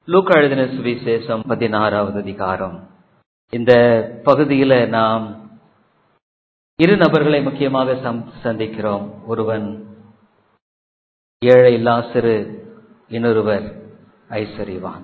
லூக்கா எழுதின சுவிசேஷம் பதினாறாவது அதிகாரம் இந்த பகுதியில நாம் இரு நபர்களை முக்கியமாக சம்- சந்திக்கிறோம் ஒருவன் ஏழை லாசரு இன்னொருவர் ஐஸ்வர்யவான்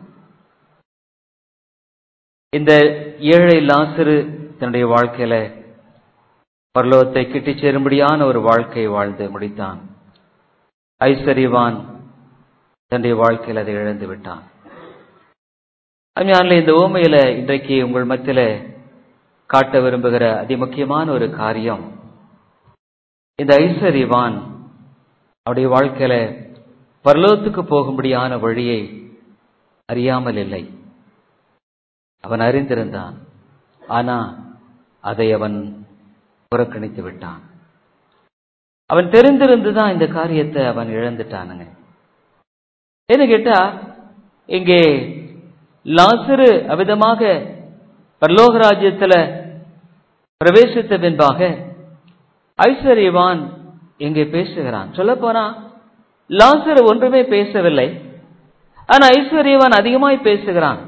இந்த ஏழை லாசரு தன்னுடைய வாழ்க்கையில பரலோகத்தை கிட்டிச் சேரும்படியான ஒரு வாழ்க்கை வாழ்ந்து முடித்தான் ஐஸ்வர்யவான் தன்னுடைய வாழ்க்கையில் அதை இழந்து விட்டான் அதனால இந்த ஓமையில இன்றைக்கு உங்கள் மத்தியில காட்ட விரும்புகிற அதிமுக்கியமான ஒரு காரியம் இந்த ஐஸ்வர்யவான் அவருடைய வாழ்க்கையில பரலோகத்துக்கு போகும்படியான வழியை அறியாமல் இல்லை அவன் அறிந்திருந்தான் ஆனா அதை அவன் புறக்கணித்து விட்டான் அவன் தெரிந்திருந்துதான் இந்த காரியத்தை அவன் இழந்துட்டானுங்க என்ன கேட்டா இங்கே லாசரு அவிதமாக பரலோக ராஜ்யத்துல பிரவேசித்த பின்பாக ஐஸ்வர்யவான் இங்கே பேசுகிறான் சொல்ல போனா லாசரு ஒன்றுமே பேசவில்லை ஆனா ஐஸ்வர்யவான் அதிகமாய் பேசுகிறான்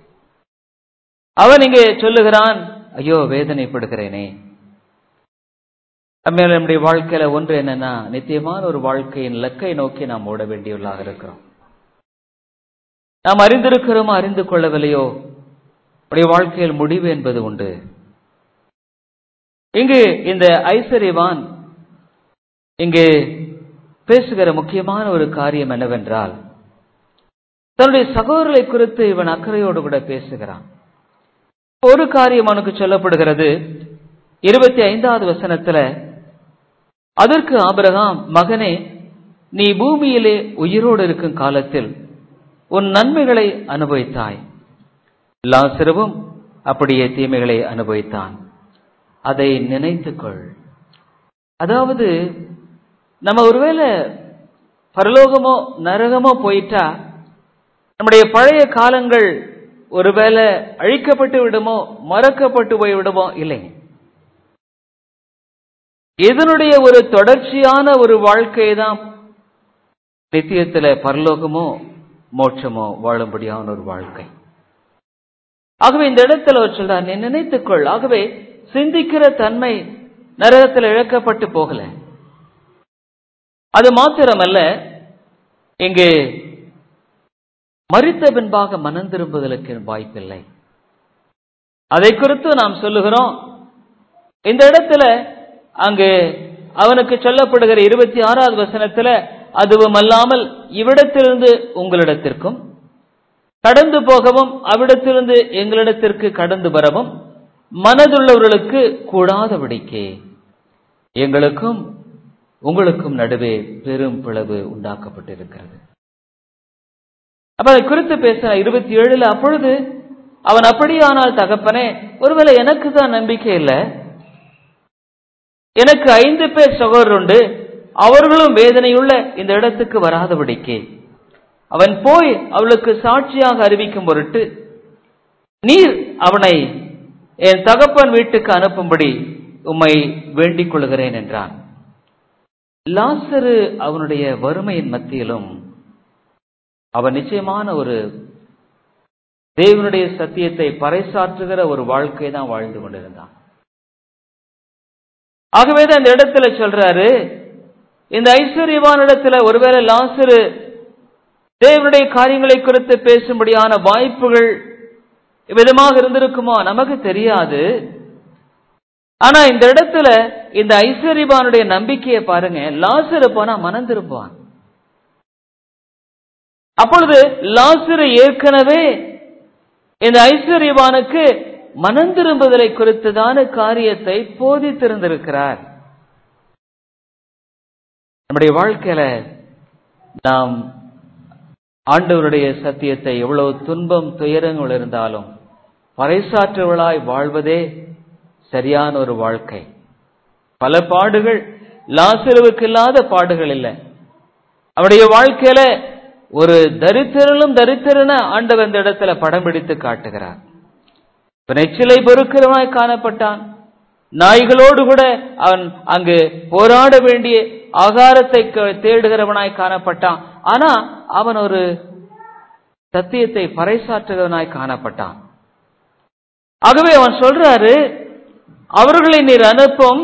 அவன் இங்கே சொல்லுகிறான் ஐயோ வேதனைப்படுகிறேனே நம்மள நம்முடைய வாழ்க்கையில ஒன்று என்னன்னா நித்தியமான ஒரு வாழ்க்கையின் இலக்கை நோக்கி நாம் ஓட வேண்டியவர்களாக இருக்கிறோம் நாம் அறிந்திருக்கிறோமோ அறிந்து கொள்ளவில்லையோ நம்முடைய வாழ்க்கையில் முடிவு என்பது உண்டு இங்கு இந்த ஐஸ்வர்யவான் இங்கு பேசுகிற முக்கியமான ஒரு காரியம் என்னவென்றால் தன்னுடைய சகோதரர்களை குறித்து இவன் அக்கறையோடு கூட பேசுகிறான் ஒரு காரியம் அவனுக்கு சொல்லப்படுகிறது இருபத்தி ஐந்தாவது வசனத்துல அதற்கு ஆபிரகாம் மகனே நீ பூமியிலே உயிரோடு இருக்கும் காலத்தில் உன் நன்மைகளை அனுபவித்தாய் லாசருவும் அப்படியே தீமைகளை அனுபவித்தான் அதை நினைத்துக்கொள் அதாவது நம்ம ஒருவேளை பரலோகமோ நரகமோ போயிட்டா நம்முடைய பழைய காலங்கள் ஒருவேளை அழிக்கப்பட்டு விடுமோ மறக்கப்பட்டு போய் விடுமோ இல்லை இதனுடைய ஒரு தொடர்ச்சியான ஒரு வாழ்க்கை தான் நித்தியத்துல பரலோகமோ மோட்சமோ வாழும்படியான ஒரு வாழ்க்கை ஆகவே இந்த இடத்துல அவர் சொல்றார் நீ நினைத்துக்கொள் ஆகவே சிந்திக்கிற தன்மை நரகத்தில் இழக்கப்பட்டு போகல அது மாத்திரமல்ல இங்கு மறித்த பின்பாக மனம் திரும்புதலுக்கு வாய்ப்பில்லை அதை குறித்து நாம் சொல்லுகிறோம் இந்த இடத்துல அங்கு அவனுக்கு சொல்லப்படுகிற இருபத்தி ஆறாவது வசனத்துல அதுவும் அல்லாமல் இவ்விடத்திலிருந்து உங்களிடத்திற்கும் கடந்து போகவும் அவ்விடத்திலிருந்து எங்களிடத்திற்கு கடந்து வரவும் மனதுள்ளவர்களுக்கு கூடாதபடிக்கே எங்களுக்கும் உங்களுக்கும் நடுவே பெரும் பிளவு உண்டாக்கப்பட்டிருக்கிறது அப்ப அதை குறித்து பேச இருபத்தி ஏழுல அப்பொழுது அவன் அப்படியானால் தகப்பனே ஒருவேளை எனக்கு தான் நம்பிக்கை இல்லை எனக்கு ஐந்து பேர் சகோதரர் உண்டு அவர்களும் வேதனையுள்ள இந்த இடத்துக்கு வராதபடிக்கு அவன் போய் அவளுக்கு சாட்சியாக அறிவிக்கும் பொருட்டு நீர் அவனை என் தகப்பன் வீட்டுக்கு அனுப்பும்படி உம்மை வேண்டிக் கொள்கிறேன் என்றான் லாசரு அவனுடைய வறுமையின் மத்தியிலும் அவன் நிச்சயமான ஒரு தேவனுடைய சத்தியத்தை பறைசாற்றுகிற ஒரு வாழ்க்கை தான் வாழ்ந்து கொண்டிருந்தான் ஆகவேதான் இந்த இடத்துல சொல்றாரு இந்த ஐஸ்வர்யவான் இடத்துல ஒருவேளை லாசரு தேவனுடைய காரியங்களை குறித்து பேசும்படியான வாய்ப்புகள் விதமாக இருந்திருக்குமோ நமக்கு தெரியாது ஆனா இந்த இடத்துல இந்த ஐஸ்வர்யவானுடைய நம்பிக்கையை பாருங்க லாசரு போனா மனம் திரும்புவான் அப்பொழுது லாசரு ஏற்கனவே இந்த ஐஸ்வர்யவானுக்கு மனம் திரும்புதலை குறித்ததான காரியத்தை போதித்திருந்திருக்கிறார் நம்முடைய வாழ்க்கையில நாம் ஆண்டவருடைய சத்தியத்தை எவ்வளவு துன்பம் துயரங்கள் இருந்தாலும் பறைசாற்றுவளாய் வாழ்வதே சரியான ஒரு வாழ்க்கை பல பாடுகள் லாசிலுவுக்கு இல்லாத பாடுகள் இல்லை அவருடைய வாழ்க்கையில ஒரு தரித்திரனும் தரித்திரன ஆண்டவர் இந்த இடத்துல படம் பிடித்து காட்டுகிறார் நெச்சிலை பொறுக்கிறவனாய் காணப்பட்டான் நாய்களோடு கூட அவன் அங்கு போராட வேண்டிய ஆகாரத்தை தேடுகிறவனாய் காணப்பட்டான் ஆனா அவன் ஒரு சத்தியத்தை பறைசாற்றுகிறவனாய் காணப்பட்டான் ஆகவே அவன் சொல்றாரு அவர்களை நீர் அனுப்பும்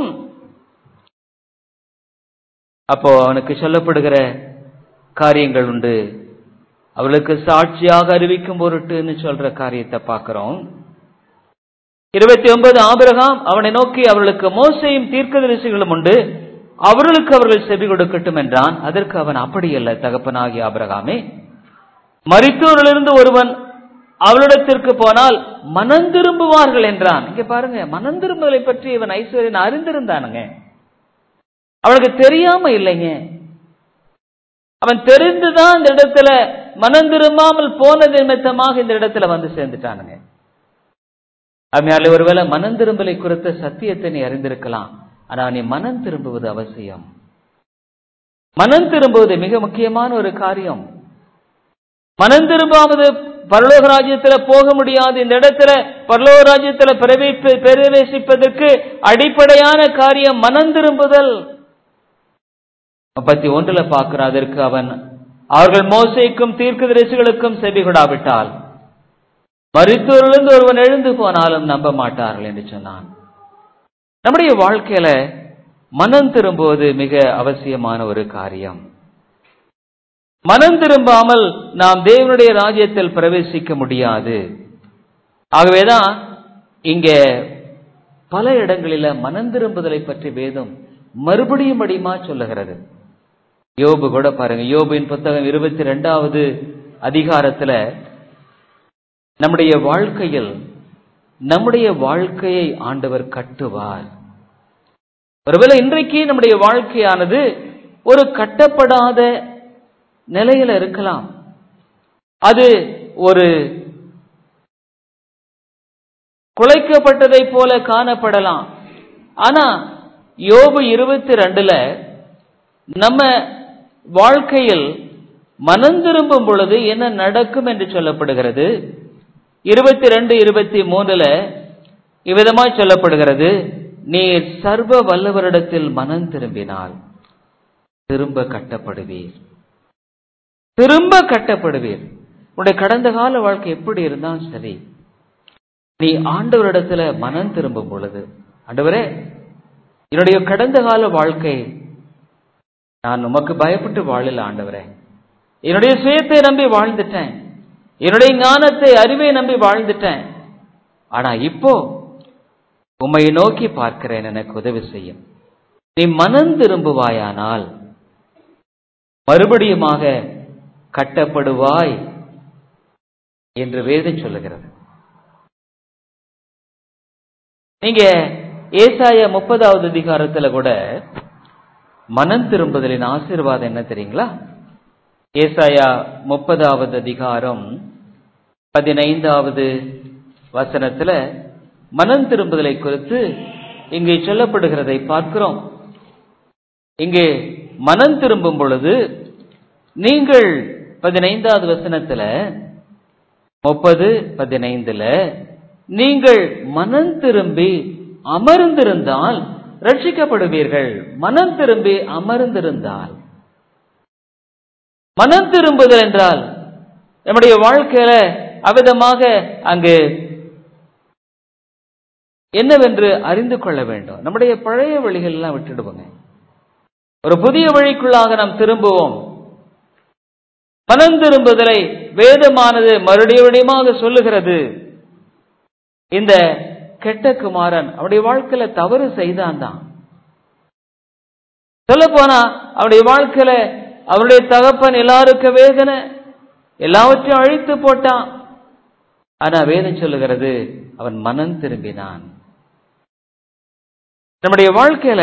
அப்போ அவனுக்கு சொல்லப்படுகிற காரியங்கள் உண்டு அவளுக்கு சாட்சியாக அறிவிக்கும் பொருட்டுன்னு சொல்ற காரியத்தை பார்க்கிறோம் இருபத்தி ஒன்பது ஆபிரகாம் அவனை நோக்கி அவர்களுக்கு மோசையும் தீர்க்கதரிசிகளும் உண்டு அவர்களுக்கு அவர்கள் செவி கொடுக்கட்டும் என்றான் அதற்கு அவன் அப்படியல்ல தகப்பனாகிய ஆபிரகாமே மரித்தோரிலிருந்து ஒருவன் அவளிடத்திற்கு போனால் மனம் திரும்புவார்கள் என்றான் இங்க பாருங்க மனம் திரும்புதலை பற்றி இவன் ஐஸ்வர்யன் அறிந்திருந்தானுங்க அவனுக்கு தெரியாம இல்லைங்க அவன் தெரிந்துதான் இந்த இடத்துல மனம் திரும்பாமல் போன நிமித்தமாக இந்த இடத்துல வந்து சேர்ந்துட்டானுங்க அதனால ஒருவேளை மனம் திரும்பலை குறித்த சத்தியத்தை நீ அறிந்திருக்கலாம் ஆனா நீ மனம் திரும்புவது அவசியம் மனம் திரும்புவது மிக முக்கியமான ஒரு காரியம் மனம் திரும்பாவது பரலோக ராஜ்யத்துல போக முடியாது இந்த இடத்துல பரலோக ராஜ்யத்துல பிரவேசிப்ப பிரவேசிப்பதற்கு அடிப்படையான காரியம் மனம் திரும்புதல் முப்பத்தி ஒன்றுல பார்க்கிற அதற்கு அவன் அவர்கள் மோசைக்கும் தீர்க்கதரிசிகளுக்கும் செவி கொடாவிட்டால் மருத்துவரிலிருந்து ஒருவன் எழுந்து போனாலும் நம்ப மாட்டார்கள் என்று சொன்னான் நம்முடைய வாழ்க்கையில மனம் திரும்புவது மிக அவசியமான ஒரு காரியம் மனம் திரும்பாமல் நாம் தேவனுடைய ராஜ்யத்தில் பிரவேசிக்க முடியாது ஆகவேதான் இங்க பல இடங்களில மனம் திரும்புதலை பற்றி வேதம் மறுபடியும் அடிமா சொல்லுகிறது யோபு கூட பாருங்க யோபுவின் புத்தகம் இருபத்தி ரெண்டாவது அதிகாரத்துல நம்முடைய வாழ்க்கையில் நம்முடைய வாழ்க்கையை ஆண்டவர் கட்டுவார் ஒருவேளை இன்றைக்கு நம்முடைய வாழ்க்கையானது ஒரு கட்டப்படாத நிலையில இருக்கலாம் அது ஒரு குலைக்கப்பட்டதை போல காணப்படலாம் ஆனா யோபு இருபத்தி ரெண்டுல நம்ம வாழ்க்கையில் மனம் திரும்பும் பொழுது என்ன நடக்கும் என்று சொல்லப்படுகிறது இருபத்தி ரெண்டு இருபத்தி மூணுல இவ்விதமாய் சொல்லப்படுகிறது நீர் சர்வ வல்லவரிடத்தில் மனம் திரும்பினால் திரும்ப கட்டப்படுவீர் திரும்ப கட்டப்படுவீர் உன்னுடைய கடந்த கால வாழ்க்கை எப்படி இருந்தாலும் சரி நீ ஆண்டவரிடத்துல மனம் திரும்பும் பொழுது ஆண்டவரே என்னுடைய கடந்த கால வாழ்க்கை நான் உமக்கு பயப்பட்டு வாழல ஆண்டவரே என்னுடைய சுயத்தை நம்பி வாழ்ந்துட்டேன் என்னுடைய ஞானத்தை அறிவை நம்பி வாழ்ந்துட்டேன் ஆனா இப்போ உம்மை நோக்கி பார்க்கிறேன் எனக்கு உதவி செய்யும் நீ மனம் திரும்புவாயானால் மறுபடியுமாக கட்டப்படுவாய் என்று வேதம் சொல்லுகிறது நீங்க ஏசாய முப்பதாவது அதிகாரத்துல கூட மனம் திரும்புதலின் ஆசீர்வாதம் என்ன தெரியுங்களா ஏசாயா முப்பதாவது அதிகாரம் பதினைந்தாவது வசனத்துல மனம் திரும்புதலை குறித்து இங்கே சொல்லப்படுகிறதை பார்க்கிறோம் இங்கே மனம் திரும்பும் பொழுது நீங்கள் பதினைந்தாவது வசனத்துல முப்பது பதினைந்துல நீங்கள் மனம் திரும்பி அமர்ந்திருந்தால் ரட்சிக்கப்படுவீர்கள் மனம் திரும்பி அமர்ந்திருந்தால் மனம் திரும்புதல் என்றால் நம்முடைய வாழ்க்கையில அவிதமாக அங்கு என்னவென்று அறிந்து கொள்ள வேண்டும் நம்முடைய பழைய வழிகள் எல்லாம் விட்டுடுவோங்க ஒரு புதிய வழிக்குள்ளாக நாம் திரும்புவோம் மனம் திரும்புதலை வேதமானது மறுபடியும் சொல்லுகிறது இந்த கெட்ட குமாரன் அவனுடைய வாழ்க்கையில தவறு செய்தான் தான் சொல்ல போனா அவனுடைய வாழ்க்கையில அவனுடைய தகப்பன் எல்லாருக்கும் வேதனை எல்லாவற்றையும் அழித்து போட்டான் ஆனா வேதம் சொல்லுகிறது அவன் மனம் திரும்பினான் நம்முடைய வாழ்க்கையில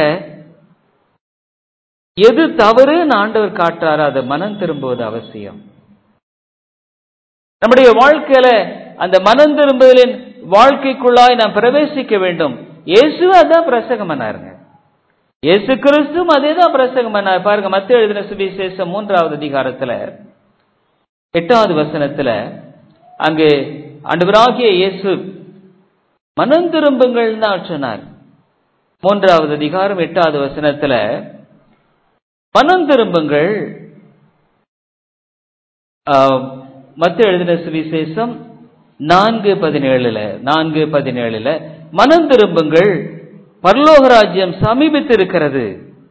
எது தவறுன்னு ஆண்டவர் காட்டுறாரோ அதை மனம் திரும்புவது அவசியம் நம்முடைய வாழ்க்கையில அந்த மனம் திரும்புதலின் வாழ்க்கைக்குள்ளாய் நாம் பிரவேசிக்க வேண்டும் இயேசு அதான் பிரசங்கம் பண்ணாருங்க இயேசு கிறிஸ்துவும் அதே தான் பிரசங்கம் பண்ணார் பாருங்க மத்திய எழுதின சுவிசேஷம் மூன்றாவது அதிகாரத்துல எட்டாவது வசனத்துல அங்கு ஆண்டவராகிய இயேசு மனம் திரும்புங்கள் தான் சொன்னார் மூன்றாவது அதிகாரம் எட்டாவது வசனத்துல மனம் திரும்புங்கள் மத்த எழுதின சுவிசேஷம் நான்கு பதினேழுல நான்கு பதினேழுல மனம் திரும்புங்கள் பரலோக ராஜ்யம் சமீபித்திருக்கிறது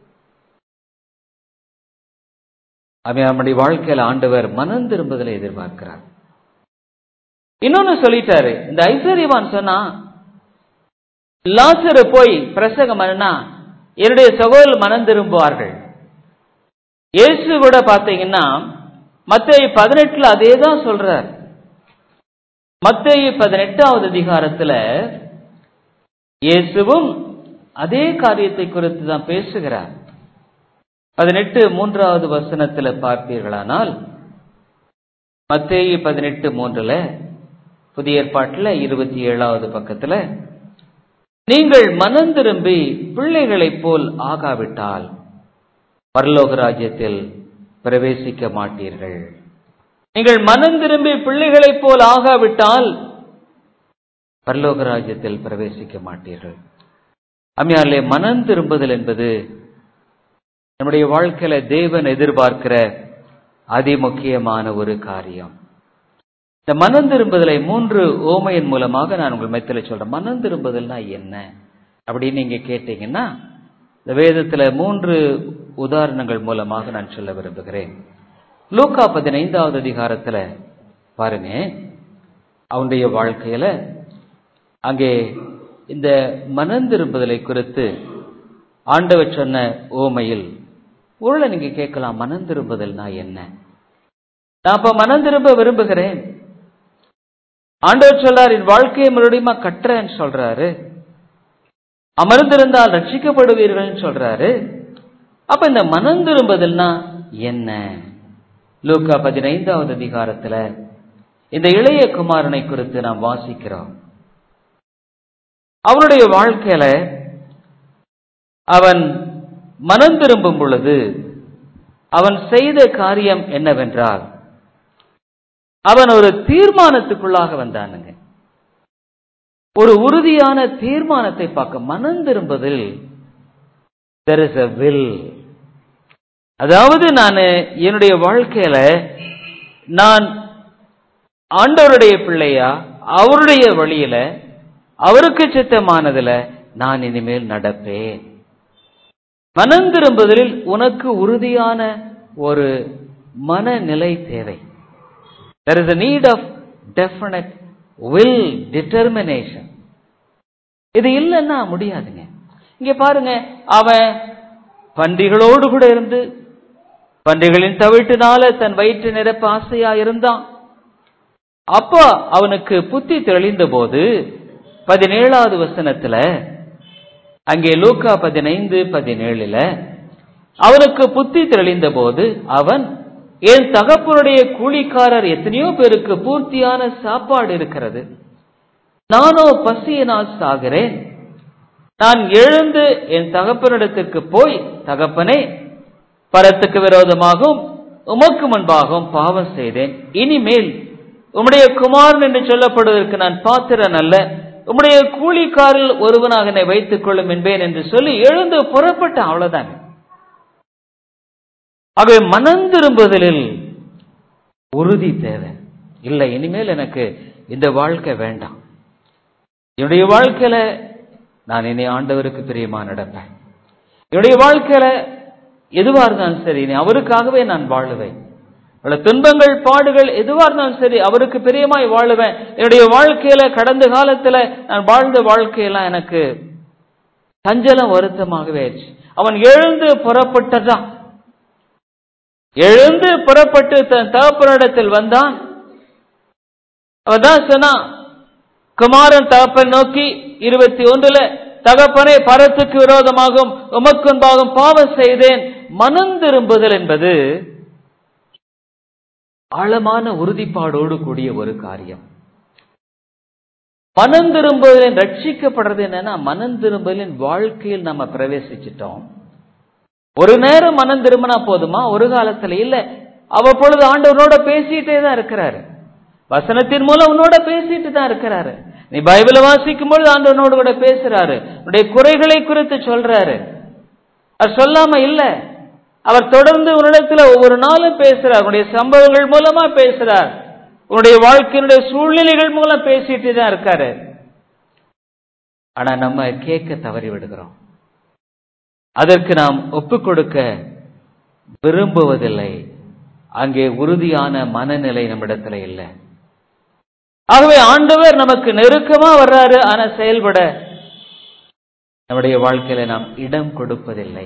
அவன் நம்முடைய வாழ்க்கையில ஆண்டவர் மனம் திரும்புதலை எதிர்பார்க்கிறார் இன்னொன்னு சொல்லிட்டாரு இந்த ஐஸ்வர்யவான் சொன்னா லாசரு போய் பிரசங்கம் பண்ணா என்னுடைய சகோதரர் மனம் திரும்புவார்கள் இயேசு கூட பாத்தீங்கன்னா மத்திய பதினெட்டுல அதே தான் சொல்றார் மத்திய பதினெட்டாவது அதிகாரத்துல இயேசுவும் அதே காரியத்தை குறித்து தான் பேசுகிறார் பதினெட்டு மூன்றாவது வசனத்துல பார்ப்பீர்களானால் மத்தேயு பதினெட்டு மூன்றுல புதிய ஏற்பாட்டுல இருபத்தி ஏழாவது பக்கத்துல நீங்கள் மனம் திரும்பி பிள்ளைகளைப் போல் ஆகாவிட்டால் பரலோக ராஜ்யத்தில் பிரவேசிக்க மாட்டீர்கள் நீங்கள் மனம் திரும்பி பிள்ளைகளைப் போல் ஆகாவிட்டால் பரலோக ராஜ்யத்தில் பிரவேசிக்க மாட்டீர்கள் அம்மையாலே மனம் திரும்புதல் என்பது நம்முடைய வாழ்க்கையில தேவன் எதிர்பார்க்கிற அதிமுக்கியமான ஒரு காரியம் இந்த மனம் திரும்புதலை மூன்று ஓமையின் மூலமாக நான் உங்கள் மெத்தல சொல்றேன் மனம் திரும்புதல்னா என்ன அப்படின்னு நீங்க கேட்டீங்கன்னா இந்த வேதத்துல மூன்று உதாரணங்கள் மூலமாக நான் சொல்ல விரும்புகிறேன் லூக்கா பதினைந்தாவது அதிகாரத்துல பாருங்க அவனுடைய வாழ்க்கையில அங்கே இந்த மனம் திரும்புதலை குறித்து ஆண்டவர் சொன்ன ஓமையில் உருளை நீங்க கேட்கலாம் மனம் திரும்புதல்னா என்ன நான் அப்ப மனம் திரும்ப விரும்புகிறேன் ஆண்டவர் சொல்றார் என் வாழ்க்கையை மறுபடியும் கட்டுறேன்னு சொல்றாரு அமர்ந்திருந்தால் ரட்சிக்கப்படுவீர்கள் சொல்றாரு அப்ப இந்த மனம் திரும்புதல்னா என்ன லூக்கா பதினைந்தாவது அதிகாரத்துல இந்த இளைய குமாரனை குறித்து நாம் வாசிக்கிறோம் அவனுடைய வாழ்க்கையில அவன் மனம் திரும்பும் பொழுது அவன் செய்த காரியம் என்னவென்றால் அவன் ஒரு தீர்மானத்துக்குள்ளாக வந்தானுங்க ஒரு உறுதியான தீர்மானத்தை பார்க்க மனம் திரும்புதில் தெர் இஸ் அ வில் அதாவது நான் என்னுடைய வாழ்க்கையில நான் ஆண்டவருடைய பிள்ளையா அவருடைய வழியில அவருக்கு சித்தமானதுல நான் இனிமேல் நடப்பேன் மனம் திரும்புதலில் உனக்கு உறுதியான ஒரு மனநிலை தேவை there is a need of definite will determination இது இல்லைன்னா முடியாதுங்க இங்க பாருங்க அவன் பன்றிகளோடு கூட இருந்து பன்றிகளின் தவிட்டினால தன் வயிற்று நிரப்ப ஆசையா இருந்தான் அப்ப அவனுக்கு புத்தி தெளிந்த போது பதினேழாவது வசனத்துல அங்கே லூக்கா பதினைந்து பதினேழுல அவனுக்கு புத்தி தெளிந்த போது அவன் என் தகப்பனுடைய கூலிக்காரர் எத்தனையோ பேருக்கு பூர்த்தியான சாப்பாடு இருக்கிறது நானோ பசியினால் சாகிறேன் நான் எழுந்து என் தகப்பனிடத்திற்கு போய் தகப்பனே பரத்துக்கு விரோதமாகவும் உமக்கு முன்பாகவும் பாவம் செய்தேன் இனிமேல் உம்முடைய குமாரன் என்று சொல்லப்படுவதற்கு நான் பாத்திரன் அல்ல உம்முடைய கூலிக்காரில் ஒருவனாக என்னை வைத்துக் கொள்ளும் என்பேன் என்று சொல்லி எழுந்து புறப்பட்ட அவ்வளவுதான் ஆகவே மனம் திரும்புதலில் உறுதி தேவை இல்லை இனிமேல் எனக்கு இந்த வாழ்க்கை வேண்டாம் என்னுடைய வாழ்க்கையில நான் இனி ஆண்டவருக்கு பிரியமா நடப்பேன் என்னுடைய வாழ்க்கையில எதுவா இருந்தாலும் சரி இனி அவருக்காகவே நான் வாழுவேன் இவ்வளவு துன்பங்கள் பாடுகள் எதுவா இருந்தாலும் சரி அவருக்கு பிரியமாய் வாழுவேன் என்னுடைய வாழ்க்கையில கடந்த காலத்துல நான் வாழ்ந்த வாழ்க்கையெல்லாம் எனக்கு சஞ்சலம் வருத்தமாகவே ஆயிடுச்சு அவன் எழுந்து புறப்பட்டதான் எழுந்து புறப்பட்டு தன் தகப்பனிடத்தில் வந்தான் அவன் தான் சொன்னான் குமாரன் தகப்பன் நோக்கி இருபத்தி ஒன்றுல தகப்பனே பரத்துக்கு விரோதமாகவும் உமக்குன்பாகவும் பாவம் செய்தேன் மனம் திரும்புதல் என்பது ஆழமான உறுதிப்பாடோடு கூடிய ஒரு காரியம் மனம் திரும்புதலின் ரட்சிக்கப்படுறது என்னன்னா மனம் திரும்பலின் வாழ்க்கையில் நம்ம பிரவேசிச்சிட்டோம் ஒரு நேரம் மனம் திரும்பினா போதுமா ஒரு காலத்துல இல்ல அவ்வப்பொழுது ஆண்டவனோட பேசிட்டே தான் இருக்கிறாரு வசனத்தின் மூலம் உன்னோட பேசிட்டு தான் இருக்கிறாரு நீ பைபிளை வாசிக்கும் பொழுது ஆண்டவனோடு கூட பேசுறாரு உன்னுடைய குறைகளை குறித்து சொல்றாரு அவர் சொல்லாம இல்ல அவர் தொடர்ந்து உன்னிடத்துல ஒவ்வொரு நாளும் பேசுறார் உன்னுடைய சம்பவங்கள் மூலமா பேசுறார் உன்னுடைய வாழ்க்கையினுடைய சூழ்நிலைகள் மூலம் பேசிட்டு தான் இருக்காரு ஆனா நம்ம கேட்க தவறி விடுகிறோம் அதற்கு நாம் ஒப்புக் கொடுக்க விரும்புவதில்லை அங்கே உறுதியான மனநிலை நம்மிடத்துல இல்லை ஆகவே ஆண்டவர் நமக்கு நெருக்கமா வர்றாரு ஆனா செயல்பட நம்முடைய வாழ்க்கையில நாம் இடம் கொடுப்பதில்லை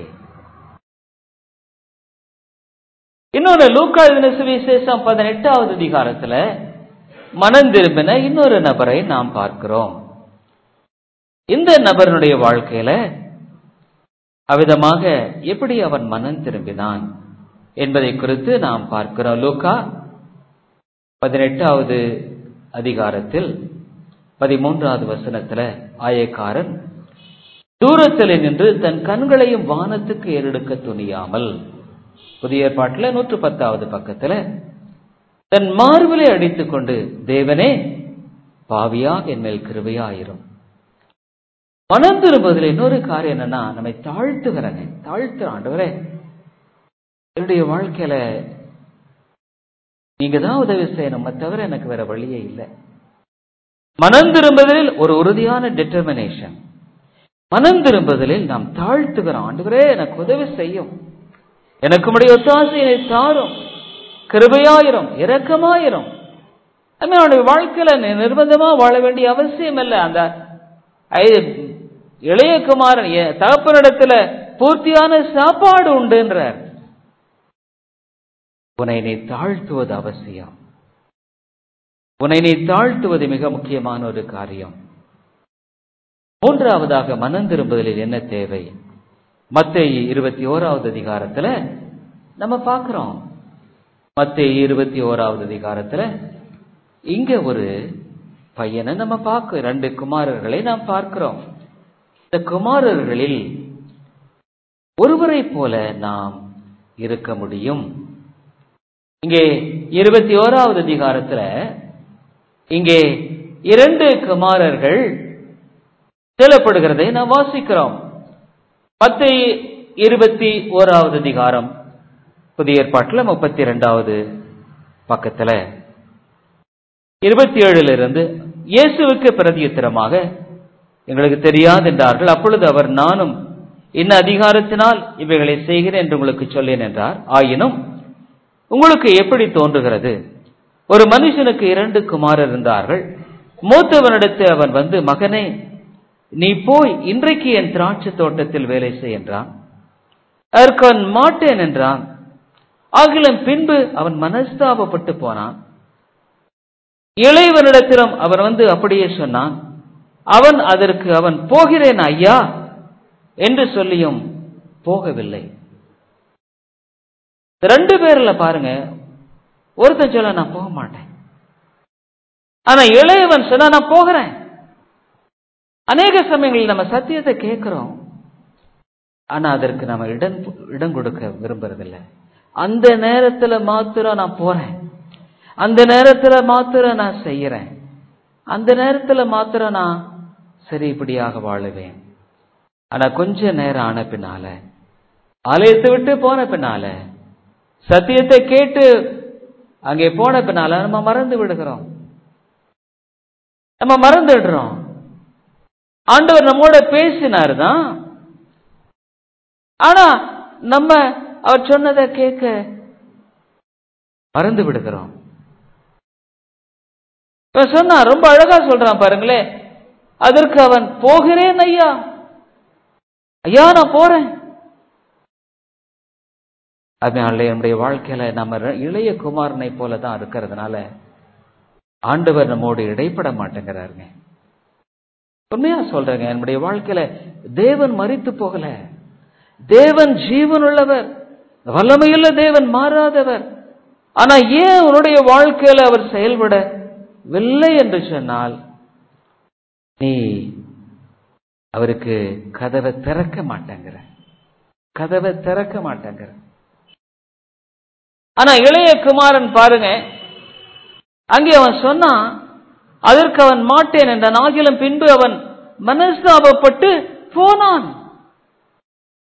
இன்னொரு லூக்கா எழுதின சுவிசேஷம் பதினெட்டாவது அதிகாரத்துல மனம் திரும்பின இன்னொரு நபரை நாம் பார்க்கிறோம் இந்த நபருடைய வாழ்க்கையில அவ்விதமாக எப்படி அவன் மனம் திரும்பினான் என்பதை குறித்து நாம் பார்க்கிறோம் லூக்கா பதினெட்டாவது அதிகாரத்தில் பதிமூன்றாவது வசனத்துல ஆயக்காரன் தூரத்தில் நின்று தன் கண்களையும் வானத்துக்கு ஏறெடுக்க துணியாமல் புதிய ஏற்பாட்டில் நூற்று பத்தாவது பக்கத்துல தன் மார்பிலை அடித்துக் கொண்டு தேவனே பாவியா என் மேல் கிருபையாயிரும் மனம் திரும்புவதில் இன்னொரு காரியம் என்னன்னா நம்மை தாழ்த்துகிறங்க தாழ்த்து ஆண்டவரே என்னுடைய வாழ்க்கையில நீங்க தான் உதவி செய்யணும் தவிர எனக்கு வேற வழியே இல்லை மனம் திரும்புதலில் ஒரு உறுதியான டிட்டர்மினேஷன் மனம் திரும்புதலில் நாம் தாழ்த்துகிறோம் ஆண்டவரே எனக்கு உதவி செய்யும் எனக்கு உடைய ஒத்தாசையை தாரும் கிருபையாயிரும் இரக்கமாயிரும் அவனுடைய வாழ்க்கையில நிர்பந்தமா வாழ வேண்டிய அவசியம் இல்லை அந்த இளைய குமாரன் தகப்பனிடத்துல பூர்த்தியான சாப்பாடு உண்டுன்றார் உன்னை நீ தாழ்த்துவது அவசியம் உன்னை நீ தாழ்த்துவது மிக முக்கியமான ஒரு காரியம் மூன்றாவதாக மனம் திரும்புதலில் என்ன தேவை மத்திய இருபத்தி ஓராவது அதிகாரத்துல நம்ம பார்க்கிறோம் மத்திய இருபத்தி ஓராவது அதிகாரத்துல இங்க ஒரு பையனை நம்ம பார்க்க ரெண்டு குமாரர்களை நாம் பார்க்கிறோம் இந்த குமாரர்களில் ஒருவரை போல நாம் இருக்க முடியும் இங்கே இருபத்தி ஓராவது அதிகாரத்துல இங்கே இரண்டு குமாரர்கள் சொல்லப்படுகிறதை நாம் வாசிக்கிறோம் பத்து இருபத்தி ஓராவது அதிகாரம் புதிய ஏற்பாட்டில் முப்பத்தி இரண்டாவது பக்கத்துல இருபத்தி ஏழுல இருந்து இயேசுவுக்கு பிரதியுத்தரமாக எங்களுக்கு தெரியாது என்றார்கள் அப்பொழுது அவர் நானும் இன்ன அதிகாரத்தினால் இவைகளை செய்கிறேன் என்று உங்களுக்கு சொல்லேன் என்றார் ஆயினும் உங்களுக்கு எப்படி தோன்றுகிறது ஒரு மனுஷனுக்கு இரண்டு குமாரர் இருந்தார்கள் மூத்தவனிடத்து அவன் வந்து மகனே நீ போய் இன்றைக்கு என் திராட்சை தோட்டத்தில் வேலை செய் என்றான் அதற்கு அவன் மாட்டேன் என்றான் ஆகிலும் பின்பு அவன் மனஸ்தாபப்பட்டு போனான் இளையவனிடத்திலும் அவன் வந்து அப்படியே சொன்னான் அவன் அதற்கு அவன் போகிறேன் ஐயா என்று சொல்லியும் போகவில்லை ரெண்டு பேர்ல பாருங்க ஒருத்தன் சொல்ல நான் போக மாட்டேன் ஆனா இளையவன் சொன்னா நான் போகிறேன் அநேக சமயங்களில் நம்ம சத்தியத்தை கேட்கிறோம் ஆனா அதற்கு நம்ம இடம் இடம் கொடுக்க விரும்புறதில்லை அந்த நேரத்துல மாத்திரம் நான் போறேன் அந்த நேரத்துல மாத்திரம் நான் செய்யறேன் அந்த நேரத்துல மாத்திரம் நான் சரி இப்படியாக வாழுவேன் ஆனா கொஞ்ச நேரம் ஆன பின்னால ஆலயத்தை விட்டு போன பின்னால சத்தியத்தை கேட்டு அங்கே போன பின்னால நம்ம மறந்து விடுகிறோம் நம்ம மறந்துடுறோம் ஆண்டவர் நம்மோட பேசினார் தான் ஆனா நம்ம அவர் சொன்னதை கேட்க மறந்து விடுகிறோம் இவன் சொன்னா ரொம்ப அழகா சொல்றான் பாருங்களேன் அதற்கு அவன் போகிறேன் ஐயா ஐயா நான் போறேன் அதனால என்னுடைய வாழ்க்கையில நம்ம இளைய குமாரனை போல தான் இருக்கிறதுனால ஆண்டவர் நம்மோடு இடைப்பட மாட்டேங்கிறாருங்க உண்மையா சொல்றேங்க என்னுடைய வாழ்க்கையில தேவன் மறித்து போகல தேவன் ஜீவன் உள்ளவர் வல்லமையுள்ள தேவன் மாறாதவர் ஆனா ஏன் உன்னுடைய வாழ்க்கையில அவர் செயல்படவில்லை என்று சொன்னால் நீ அவருக்கு கதவை திறக்க மாட்டேங்கிற கதவை திறக்க மாட்டேங்கிற ஆனா இளைய குமாரன் பாருங்க அங்கே அவன் சொன்னான் அதற்கு அவன் மாட்டேன் என்றான் ஆகிலும் பின்பு அவன் மனஸ்தாபப்பட்டு போனான்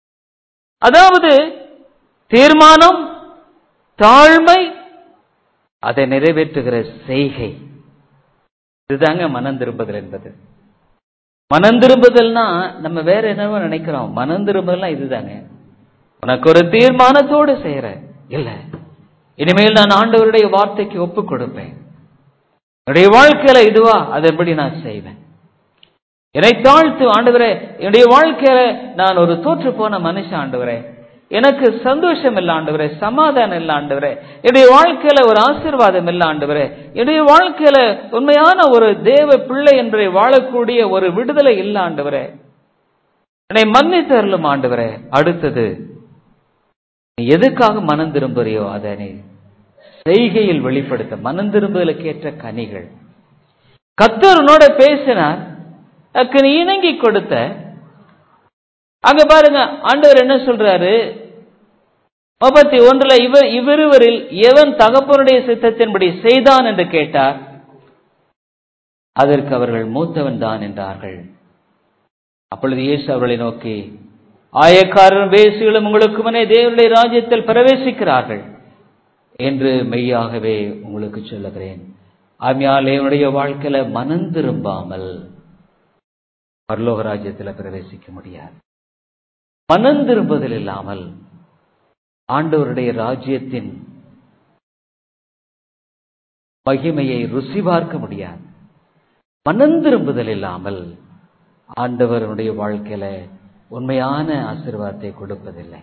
அதாவது தீர்மானம் தாழ்மை அதை நிறைவேற்றுகிற செய்கை இதுதாங்க மனம் திரும்புதல் என்பது மனம் திரும்புதல்னா நம்ம வேற என்னவோ நினைக்கிறோம் மனம் திரும்புதல்னா இதுதாங்க உனக்கு ஒரு தீர்மானத்தோடு செய்யற இல்ல இனிமேல் நான் ஆண்டவருடைய வார்த்தைக்கு ஒப்பு கொடுப்பேன் என்னுடைய வாழ்க்கையில இதுவா அதன்படி நான் செய்வேன் என்னை தாழ்த்து ஆண்டவரே என்னுடைய வாழ்க்கையில நான் ஒரு தோற்று போன மனுஷன் ஆண்டவரே எனக்கு சந்தோஷம் இல்ல ஆண்டவரே சமாதானம் இல்ல ஆண்டவரே என்னுடைய வாழ்க்கையில ஒரு ஆசீர்வாதம் இல்ல ஆண்டவரே என்னுடைய வாழ்க்கையில உண்மையான ஒரு தேவ பிள்ளை என்பதை வாழக்கூடிய ஒரு விடுதலை இல்ல ஆண்டவரே என்னை மன்னித்தருளும் ஆண்டவரே அடுத்தது நீ எதுக்காக மனம் திரும்புறியோ அதை நீ செய்கையில் வெளிப்படுத்த மனம் திரும்புதலுக்கு ஏற்ற கனிகள் கத்தர் உன்னோட பேசினார் அதுக்கு நீ இணங்கி கொடுத்த அங்க பாருங்க ஆண்டவர் என்ன சொல்றாரு முப்பத்தி ஒன்றுல இவர் இவ்விருவரில் எவன் தகப்பனுடைய சித்தத்தின்படி செய்தான் என்று கேட்டார் அதற்கு அவர்கள் மூத்தவன் தான் என்றார்கள் அப்பொழுது இயேசு அவர்களை நோக்கி ஆயக்காரரும் வேசிகளும் உங்களுக்கு முன்னே தேவனுடைய ராஜ்யத்தில் பிரவேசிக்கிறார்கள் என்று மெய்யாகவே உங்களுக்கு சொல்லுகிறேன் ஆமையால் என்னுடைய வாழ்க்கையில மனம் திரும்பாமல் பரலோக ராஜ்யத்தில் பிரவேசிக்க முடியாது மனம் திரும்புதல் இல்லாமல் ஆண்டவருடைய ராஜ்யத்தின் மகிமையை ருசி பார்க்க முடியாது மனம் திரும்புதல் இல்லாமல் ஆண்டவருடைய வாழ்க்கையில உண்மையான ஆசீர்வாதத்தை கொடுப்பதில்லை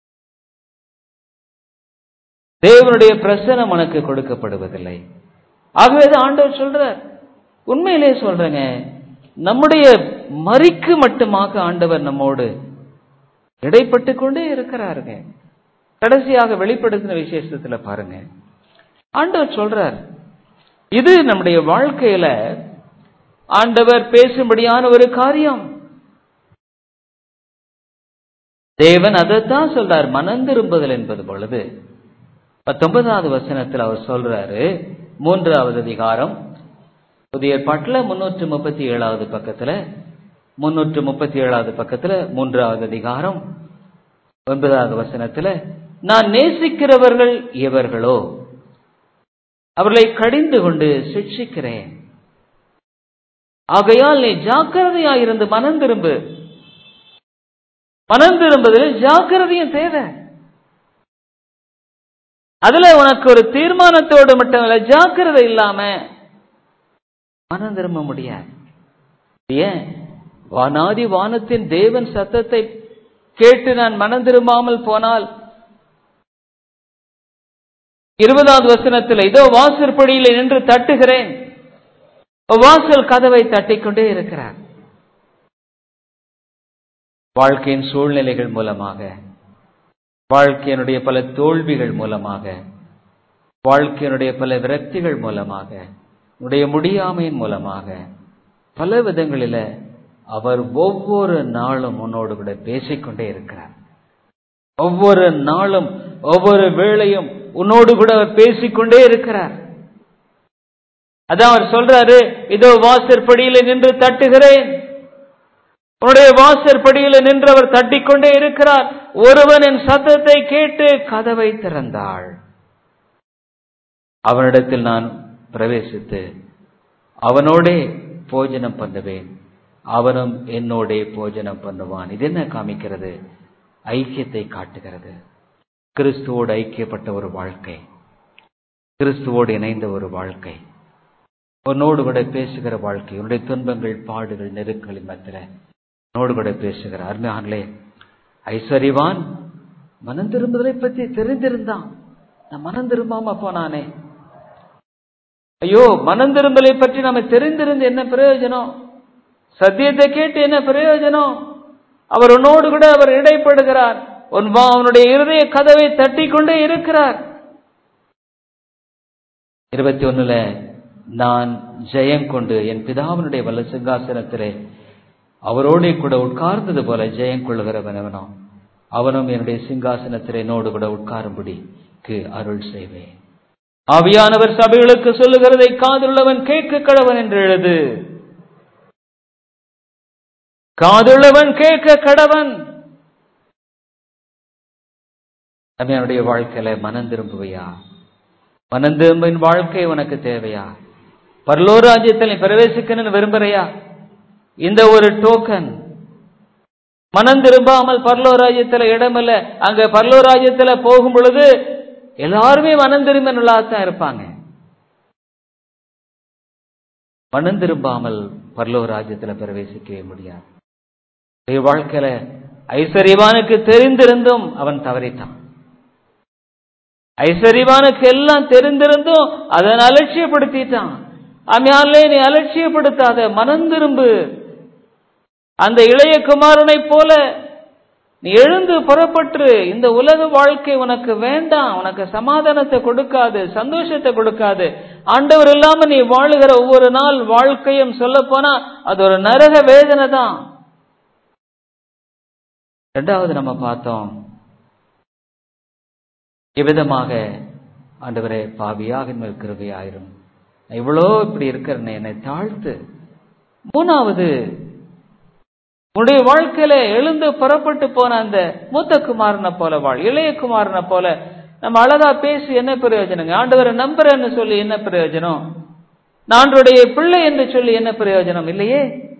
தேவனுடைய பிரசனம் உனக்கு கொடுக்கப்படுவதில்லை ஆகவே ஆண்டவர் சொல்றார் உண்மையிலே சொல்றேங்க நம்முடைய மறிக்கு மட்டுமாக ஆண்டவர் நம்மோடு இடைப்பட்டு கொண்டே இருக்கிறாருங்க கடைசியாக வெளிப்படுத்தின விசேஷத்துல பாருங்க ஆண்டவர் சொல்றார் இது நம்முடைய வாழ்க்கையில ஆண்டவர் பேசும்படியான ஒரு காரியம் தேவன் அதைத்தான் சொல்றார் மனம் திரும்புதல் என்பது பொழுது பத்தொன்பதாவது வசனத்தில் அவர் சொல்றாரு மூன்றாவது அதிகாரம் புதிய ஏற்பாட்டில் முன்னூற்று முப்பத்தி ஏழாவது பக்கத்துல முன்னூற்று முப்பத்தி ஏழாவது பக்கத்துல மூன்றாவது அதிகாரம் ஒன்பதாவது வசனத்துல நான் நேசிக்கிறவர்கள் இவர்களோ அவர்களை கடிந்து கொண்டு சிக்ஷிக்கிறேன் ஆகையால் நீ ஜாக்கிரதையாயிருந்து மனம் திரும்பு மனம் திரும்புதல் ஜாக்கிரதையும் தேவை அதுல உனக்கு ஒரு தீர்மானத்தோடு மட்டுமல்ல ஜாக்கிரதை இல்லாம மனம் திரும்ப முடியாது ஏன் வானாதி வானத்தின் தேவன் சத்தத்தை கேட்டு நான் மனம் திரும்பாமல் போனால் இருபதாவது வசனத்தில் இதோ வாசற்படியில் நின்று தட்டுகிறேன் வாசல் கதவை தட்டிக்கொண்டே இருக்கிறார் வாழ்க்கையின் சூழ்நிலைகள் மூலமாக வாழ்க்கையினுடைய பல தோல்விகள் மூலமாக வாழ்க்கையினுடைய பல விரக்திகள் மூலமாக உடைய முடியாமையின் மூலமாக பல விதங்களில அவர் ஒவ்வொரு நாளும் உன்னோடு கூட பேசிக்கொண்டே இருக்கிறார் ஒவ்வொரு நாளும் ஒவ்வொரு வேளையும் உன்னோடு கூட அவர் பேசிக்கொண்டே இருக்கிறார் அதான் அவர் சொல்றாரு இதோ வாசற்படியில நின்று தட்டுகிறேன் உன்னுடைய வாசற்படியில நின்று அவர் தட்டிக்கொண்டே இருக்கிறார் ஒருவன் என் சத்தத்தை கேட்டு கதவை திறந்தாள் அவனிடத்தில் நான் பிரவேசித்து அவனோடே போஜனம் பண்ணுவேன் அவனும் என்னோடே போஜனம் பண்ணுவான் இது என்ன காமிக்கிறது ஐக்கியத்தை காட்டுகிறது கிறிஸ்துவோடு ஐக்கியப்பட்ட ஒரு வாழ்க்கை கிறிஸ்துவோடு இணைந்த ஒரு வாழ்க்கை உன்னோடு கூட பேசுகிற வாழ்க்கை உன்னுடைய துன்பங்கள் பாடுகள் நெருக்களின் மத்தில உன்னோடு கூட பேசுகிற அருமையானே ஐஸ்வர்யவான் மனம் திரும்புதலை பற்றி தெரிந்திருந்தான் நான் மனம் திரும்பாம போனானே ஐயோ மனம் திரும்பலை பற்றி நம்ம தெரிந்திருந்து என்ன பிரயோஜனம் சத்தியத்தை கேட்டு என்ன பிரயோஜனம் அவர் உன்னோடு கூட அவர் இடைப்படுகிறார் உன் வா அவனுடைய இருதய கதவை தட்டி கொண்டே இருக்கிறார் இருபத்தி ஒண்ணுல நான் ஜெயம் கொண்டு என் பிதாவினுடைய வல்ல சிங்காசனத்திலே அவரோட கூட உட்கார்ந்தது போல ஜெயம் கொள்ளுகிறவனவனோ அவனும் என்னுடைய சிங்காசனத்திலே என்னோடு கூட உட்காரும்படிக்கு அருள் செய்வேன் ஆவியானவர் சபைகளுக்கு சொல்லுகிறதை காதுள்ளவன் கேட்க கடவன் என்று எழுது காதுள்ளவன் கேட்க கடவன் நம்மளுடைய வாழ்க்கையில மனம் திரும்புவையா மனந்திரும்பின் வாழ்க்கை உனக்கு தேவையா பரலோராஜ்யத்தில் நீ பிரவேசிக்கணும்னு விரும்புறையா இந்த ஒரு டோக்கன் மனம் திரும்பாமல் பரலோராஜ்யத்தில் இடமில்ல அங்க பரலோராஜ்யத்தில் போகும் பொழுது எல்லாருமே மனம் திரும்ப தான் இருப்பாங்க மனம் திரும்பாமல் பரலோராஜ்யத்தில் பிரவேசிக்கவே முடியாது வாழ்க்கையில ஐஸ்வர்யவானுக்கு தெரிந்திருந்தும் அவன் தவறித்தான் ஐஸ்வர்யவானுக்கு எல்லாம் தெரிந்திருந்தும் அதன் அலட்சியப்படுத்திட்டான் அம்மையாலே நீ அலட்சியப்படுத்தாத மனம் திரும்பு அந்த இளைய குமாரனை போல நீ எழுந்து புறப்பட்டு இந்த உலக வாழ்க்கை உனக்கு வேண்டாம் உனக்கு சமாதானத்தை கொடுக்காது சந்தோஷத்தை கொடுக்காது ஆண்டவர் இல்லாம நீ வாழுகிற ஒவ்வொரு நாள் வாழ்க்கையும் சொல்ல போனா அது ஒரு நரக வேதனை தான் ரெண்டாவது நம்ம பார்த்தோம் இவ்விதமாக ஆண்டவரே பாவியாக கிருபையாயிரும் இவ்வளோ இப்படி இருக்கிற என்னை தாழ்த்து மூணாவது உன்னுடைய வாழ்க்கையில எழுந்து புறப்பட்டு போன அந்த மூத்த குமாரனை போல வாழ் இளைய குமாரனை போல நம்ம அழகா பேசி என்ன பிரயோஜனங்க ஆண்டவரை நம்புறேன்னு சொல்லி என்ன பிரயோஜனம் நான்டைய பிள்ளை என்று சொல்லி என்ன பிரயோஜனம் இல்லையே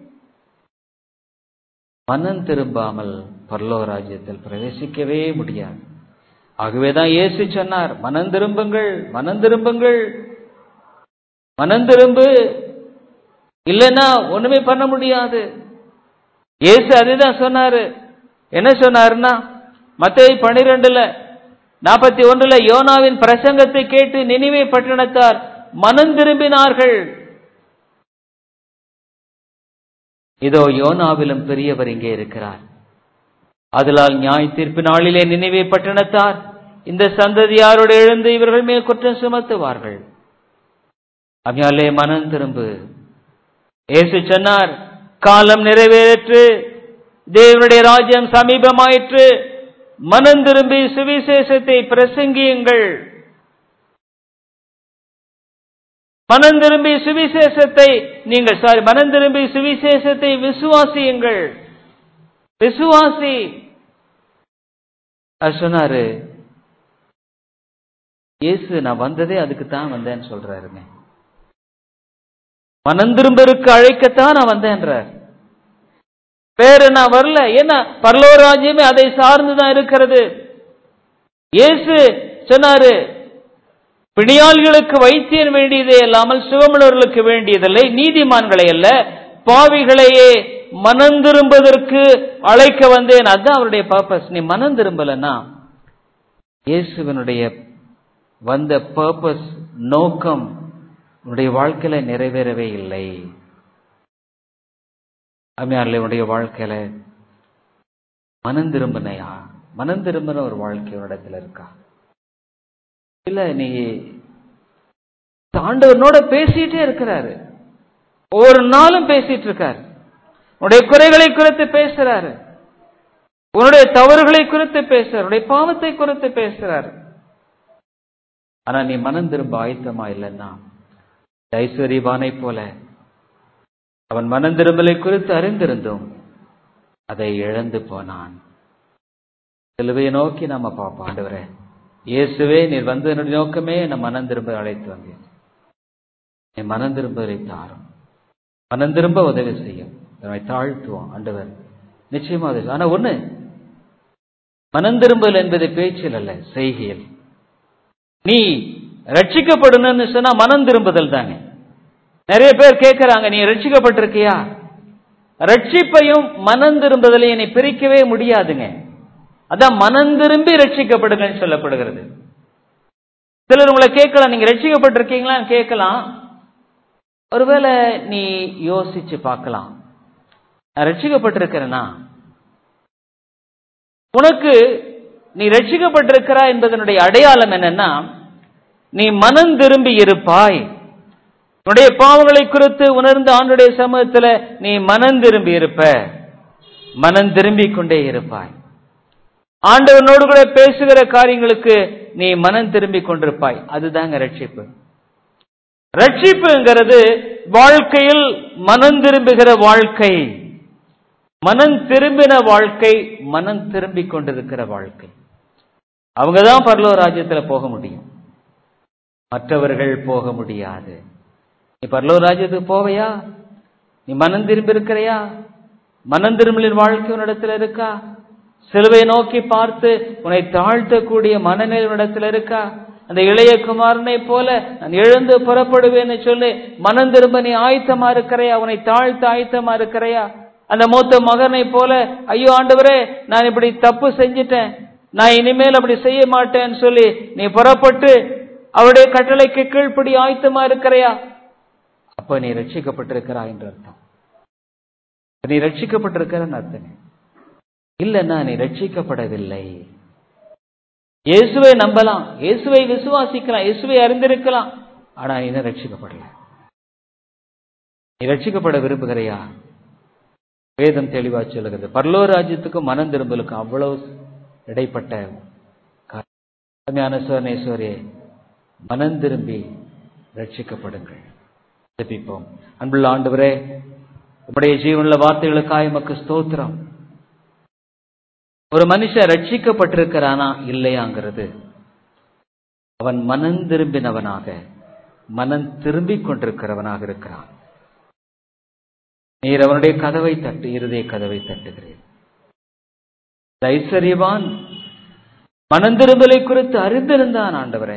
மனம் திரும்பாமல் பரலோராஜ்யத்தில் பிரவேசிக்கவே முடியாது ஆகவேதான் இயேசு சொன்னார் மனம் திரும்புங்கள் மனம் திரும்புங்கள் மனம் திரும்பு இல்லைன்னா ஒண்ணுமே பண்ண முடியாது இயேசு அதுதான் சொன்னாரு என்ன சொன்னாருன்னா மத்திய பனிரெண்டுல நாற்பத்தி ஒன்றுல யோனாவின் பிரசங்கத்தை கேட்டு நினைவே பட்டணத்தார் மனம் திரும்பினார்கள் இதோ யோனாவிலும் பெரியவர் இங்கே இருக்கிறார் அதனால் நியாய தீர்ப்பு நாளிலே நினைவே பட்டணத்தார் இந்த சந்ததியாரோடு எழுந்து இவர்கள் மேல் குற்றம் சுமத்துவார்கள் அவையாலே மனம் திரும்பு இயேசு சொன்னார் காலம் நிறைவேற்று தேவனுடைய ராஜ்யம் சமீபமாயிற்று மனம் திரும்பி சுவிசேஷத்தை பிரசங்கியுங்கள் மனம் திரும்பி சுவிசேஷத்தை நீங்கள் சாரி மனம் திரும்பி சுவிசேஷத்தை விசுவாசியுங்கள் விசுவாசி அது சொன்னாரு இயேசு நான் வந்ததே அதுக்கு தான் வந்தேன்னு சொல்றாருங்க மனம் திரும்பருக்கு அழைக்கத்தான் நான் வந்தேன்றார் வேற நான் வரல ஏன்னா பரலோராஜ்யமே அதை சார்ந்துதான் இருக்கிறது இயேசு சொன்னாரு பிணியாள்களுக்கு வைத்தியன் வேண்டியதே இல்லாமல் சுகமுள்ளவர்களுக்கு வேண்டியதில்லை நீதிமான்களை அல்ல பாவிகளையே மனம் திரும்பதற்கு அழைக்க வந்தேன் அதுதான் அவருடைய பர்பஸ் நீ மனம் திரும்பலன்னா இயேசுவனுடைய வந்த பர்பஸ் நோக்கம் உன்னுடைய வாழ்க்கையில நிறைவேறவே இல்லை அம்மையாரில் உன்னுடைய வாழ்க்கையில மனம் திரும்பினையா மனம் திரும்பின ஒரு வாழ்க்கை இடத்துல இருக்கா இல்ல நீ ஆண்டவனோட பேசிட்டே இருக்கிறாரு ஒவ்வொரு நாளும் பேசிட்டு இருக்காரு உன்னுடைய குறைகளை குறித்து பேசுறாரு உன்னுடைய தவறுகளை குறித்து பேசுறாரு உன்னுடைய பாவத்தை குறித்து பேசுறாரு ஆனா நீ மனம் திரும்ப ஆயத்தமா இல்லைன்னா ஐஸ்வர்யவானை போல அவன் மனம் திரும்பலை குறித்து அறிந்திருந்தோம் அதை இழந்து போனான் சிலுவையை நோக்கி நாம பார்ப்போம் ஆண்டவரே இயேசுவே நீர் வந்த என்னுடைய நோக்கமே நான் மனம் திரும்ப அழைத்து வந்தேன் என் மனம் திரும்பலை தாரும் மனம் திரும்ப உதவி செய்யும் நம்மை தாழ்த்துவோம் ஆண்டவர் நிச்சயமா அது ஆனா ஒண்ணு மனம் திரும்பல் என்பது பேச்சில் அல்ல செய்கையில் நீ ரட்சிக்கப்படணும்னு சொன்னா மனம் திரும்புதல் தானே நிறைய பேர் கேட்கிறாங்க நீ ரட்சிக்கப்பட்டிருக்கியா ரட்சிப்பையும் மனம் திரும்புதலையும் நீ பிரிக்கவே முடியாதுங்க அதான் மனம் திரும்பி ரட்சிக்கப்படுங்கன்னு சொல்லப்படுகிறது சிலர் உங்களை கேட்கலாம் நீங்க ரட்சிக்கப்பட்டிருக்கீங்களான்னு கேட்கலாம் ஒருவேளை நீ யோசிச்சு பார்க்கலாம் நான் ரட்சிக்கப்பட்டிருக்கிறேனா உனக்கு நீ ரட்சிக்கப்பட்டிருக்கிறா என்பதனுடைய அடையாளம் என்னன்னா நீ மனம் திரும்பி இருப்பாய் உன்னுடைய பாவங்களை குறித்து உணர்ந்து ஆண்டுடைய சமூகத்தில் நீ மனம் திரும்பி இருப்ப மனம் திரும்பிக் கொண்டே இருப்பாய் ஆண்டவனோடு கூட பேசுகிற காரியங்களுக்கு நீ மனம் திரும்பி கொண்டிருப்பாய் அதுதாங்க ரட்சிப்பு ரட்சிப்புங்கிறது வாழ்க்கையில் மனம் திரும்புகிற வாழ்க்கை மனம் திரும்பின வாழ்க்கை மனம் திரும்பிக் கொண்டிருக்கிற வாழ்க்கை அவங்கதான் பரலோ ராஜ்யத்துல போக முடியும் மற்றவர்கள் போக முடியாது நீ பரலோ ராஜ்யத்துக்கு போவையா நீ மனம் திரும்பி இருக்கிறையா மனம் திரும்பலின் வாழ்க்கை உன்னிடத்தில் இருக்கா சிலுவை நோக்கி பார்த்து உன்னை தாழ்த்தக்கூடிய மனநிலை உன்னிடத்தில் இருக்கா அந்த இளைய குமாரனை போல நான் எழுந்து புறப்படுவேன்னு சொல்லி மனம் திரும்ப நீ ஆயத்தமா இருக்கிறையா உன்னை தாழ்த்த ஆயத்தமா இருக்கிறையா அந்த மூத்த மகனை போல ஐயோ ஆண்டவரே நான் இப்படி தப்பு செஞ்சிட்டேன் நான் இனிமேல் அப்படி செய்ய மாட்டேன்னு சொல்லி நீ புறப்பட்டு அவருடைய கட்டளைக்கு கீழ்ப்படி ஆயத்தமா இருக்கிறையா அப்ப நீ ரட்சிக்கப்பட்டிருக்கிறாய் என்று அர்த்தம் நீ ரட்சிக்கப்பட்டிருக்கிறன்னு அர்த்தம் இல்லைன்னா நீ ரட்சிக்கப்படவில்லை இயேசுவை நம்பலாம் இயேசுவை விசுவாசிக்கலாம் இயேசுவை அறிந்திருக்கலாம் ஆனா நீ இன்னும் ரட்சிக்கப்படல நீ ரட்சிக்கப்பட விரும்புகிறையா வேதம் தெளிவா சொல்லுகிறது பரலோ ராஜ்யத்துக்கும் மனம் திரும்பலுக்கும் அவ்வளவு இடைப்பட்ட சோனேஸ்வரே மனம் திரும்பி ரட்சிக்கப்படுங்கள் ஜெபிப்போம் அன்புள்ள ஆண்டவரே உம்முடைய ஜீவனுள்ள வார்த்தைகளுக்காய் எமக்கு ஸ்தோத்திரம் ஒரு மனுஷன் ரட்சிக்கப்பட்டிருக்கிறானா இல்லையாங்கிறது அவன் மனம் திரும்பினவனாக மனம் திரும்பிக் கொண்டிருக்கிறவனாக இருக்கிறான் நீர் அவனுடைய கதவை தட்டு இருதய கதவை தட்டுகிறேன் ஐஸ்வர்யவான் மனந்திரும்பலை குறித்து அறிந்திருந்தான் ஆண்டவரே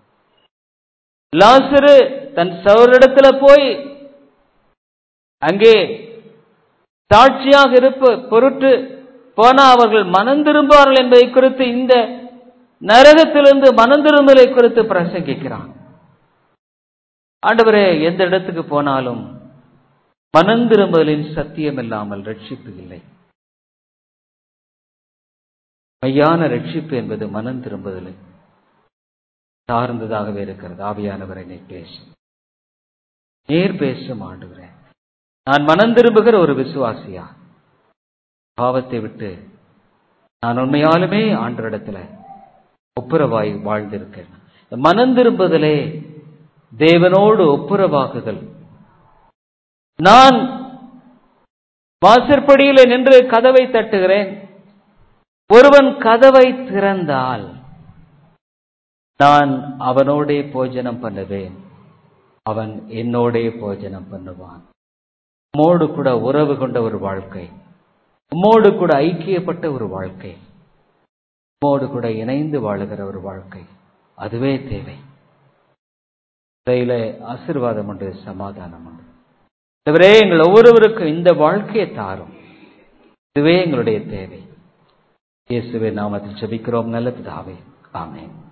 லாசரு தன் சவரிடத்துல போய் அங்கே சாட்சியாக இருப்ப பொருட்டு போனா அவர்கள் மனம் திரும்பார்கள் என்பதை குறித்து இந்த நரகத்திலிருந்து மனம் திரும்பலை குறித்து பிரசங்கிக்கிறான் ஆண்டவரே எந்த இடத்துக்கு போனாலும் மனம் திரும்பலின் சத்தியம் இல்லாமல் ரட்சிப்பு இல்லை மையான ரட்சிப்பு என்பது மனம் திரும்புதலை சார்ந்ததாகவே இருக்கிறது ஆவியானவரை நீ பேசும் நேர் பேசும் ஆண்டுகிறேன் நான் மனம் திரும்புகிற ஒரு விசுவாசியா பாவத்தை விட்டு நான் உண்மையாலுமே ஆண்டரிடத்துல ஒப்புரவாய் வாழ்ந்திருக்கேன் மனம் திரும்புதலே தேவனோடு ஒப்புரவாகுதல் நான் வாசற்படியில நின்று கதவை தட்டுகிறேன் ஒருவன் கதவை திறந்தால் நான் அவனோடே போஜனம் பண்ணுவேன் அவன் என்னோடே போஜனம் பண்ணுவான் உம்மோடு கூட உறவு கொண்ட ஒரு வாழ்க்கை உம்மோடு கூட ஐக்கியப்பட்ட ஒரு வாழ்க்கை உம்மோடு கூட இணைந்து வாழுகிற ஒரு வாழ்க்கை அதுவே தேவை இதையில ஆசிர்வாதம் உண்டு சமாதானம் உண்டு இதுவரே எங்கள் ஒவ்வொருவருக்கும் இந்த வாழ்க்கையை தாரும் இதுவே எங்களுடைய தேவை இயேசுவே நாமத்தில் செபிக்கிறோம் நல்ல பிதாவே ஆமேன்